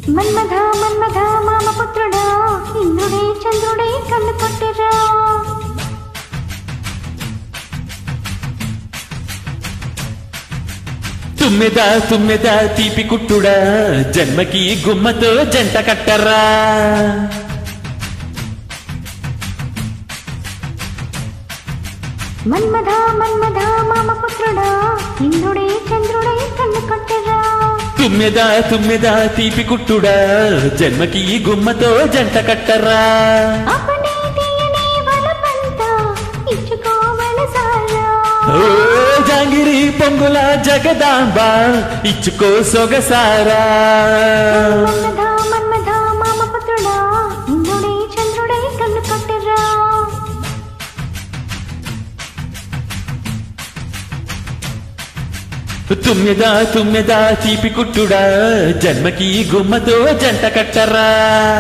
మన్మథ మన్మథ మామ పుత్రుడా ఇంద్రుడే చంద్రుడే కన్ను కొట్టరా తుమ్మెద తుమ్మెద తీపి కుట్టుడా జన్మకి గుమ్మతో జంట కట్టరా మన్మథ మన్మథ మామ పుత్రుడా ఇంద్రుడే చంద్రుడే కన్ను కొట్టరా తుమ్మెద తుమ్మెద తీపి కుట్టుడా జన్మకి గుమ్మతో జంట కట్టరా అపనే తీయని వలపంతా ఇచ్చుకోవలసారా ఓ జాంగిరి పొంగుల జగదాంబ ఇచ్చుకో సొగసారా మన్మథ మన్మథ మామ పుత్రుడా ఇంద్రుడే చంద్రుడే కన్ను కొట్టరా తుమ్మెద తుమ్మెద తీపి కుట్టుడా జన్మకి గుమ్మతో జంట కట్టరా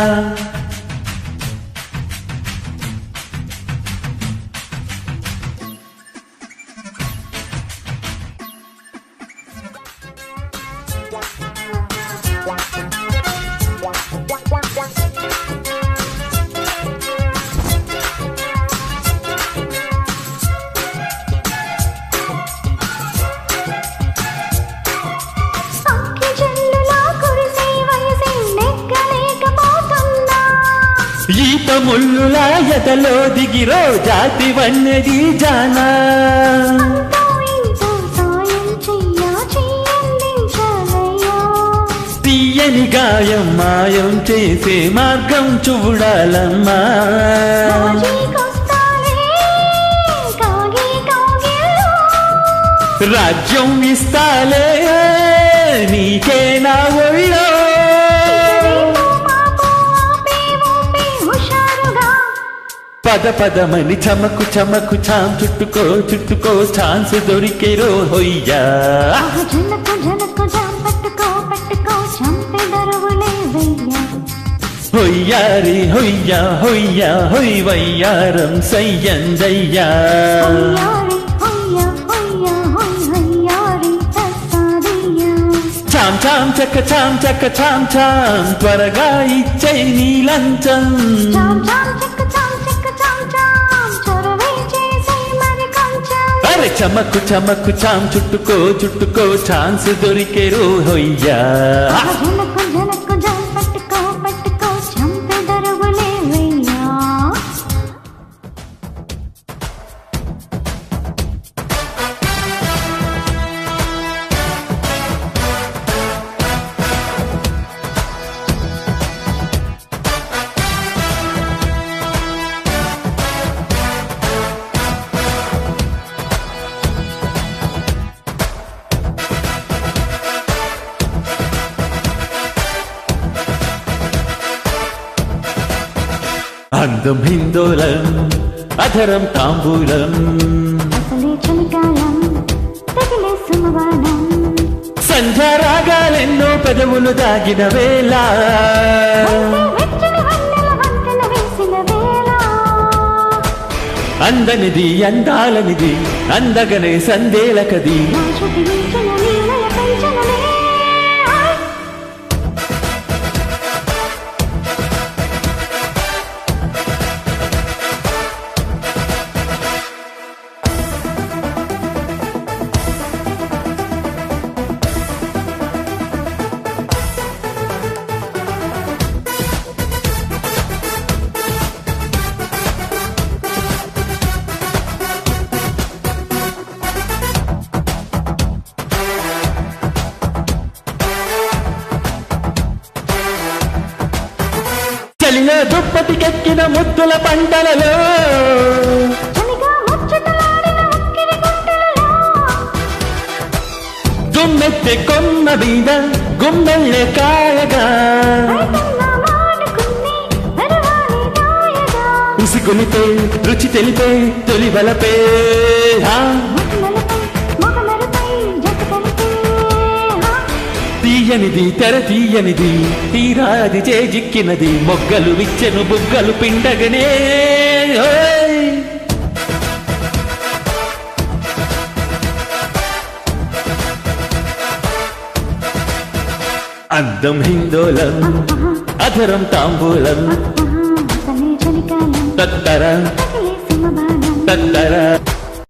అక్కి జల్లులా కురిసే వయసే నెక్కలేకపోతున్నా ఈత ముళ్ళులా ఎదలో దిగిరో జాతి వన్నది జానా అంతో ఇంతో సాయం చెయ్యా చెయ్యందించాలయ్యా తీయని గాయం మాయం చేసే మార్గం చూడాలమ్మా రాజీకొస్తాలే కాగి కాగిల్లో రాజ్యం ఇస్తాలే నీకే నా ఒళ్ళో రేపో మాపో ఆపే ఊపే హుషారుగా పద పదమని చమకు చమకు చాం చుట్టుకో చుట్టుకో ఛాన్స్ దొరికేరో హొయ్యా ఆహ జనకు జనకు జాం పట్టుకో పట్టుకో చంపే దరువులే వెయ్యా హొయ్యారి హొయ్యా హొయ్యా హొయ్ వయ్యారం సయ్యందయ్యా హొయ్యారి హొయ్యా హొయ్యా హొయ్ హొయ్యారి తస్తాదియ్యా చాం చాం చక్క చాం చక్క చాం చాం త్వరగా ఇచ్చై నీ లంచం చాం చాం చెక్క చాం చెక్క చాం చాం చొరవే చేసే మరి కొంచెం అరే చమకు చమకు చాం చుట్టుకో చుట్టుకో ఛాన్స్ దొరికేరో హొయ్యా ఆహ జనకు జనకు జాం పట్టుకో పట్టుకో చంపే దరువులే వెయ్యా అందం హిందోళం అధరం తాంబూలం అసలే చలికాలం తగిలే సుమవానం సంధ్యా రాగాలెన్నో పెదవులు దాగిన వేళ వెచ్చని వన్నెల వంతెన వేసిన వేళ అందనిది అందాలనిది అందగనే సందేలకది నా శృతి మించిన లీలల పెంచనలే చలిలో దుప్పటికెక్కిన ముద్దుల పంటలలో చలిగా ముచ్చటలాడిన ఉక్కిరి గుంటలలో దుమ్మెత్తె కొమ్మ మీద గుమ్మెళ్ళే కాయగా రైతన్నా మాడుకుని వెరవాలి దాయగా ఉసిగొలిపే రుచి తెలిపే తొలి బలపే హా, మొగలపై మొగలపై జత కలిపే హా తీయనిది తెర తీయనిది తీరాది చేజిక్కినది మొగ్గలు విచ్చెను బుగ్గలు పిండగనే ఓయ్! అందం హిందోళం అధరం తాంబూలం తనే చలికాలం తత్తర తగిలే సమబాణం తత్తర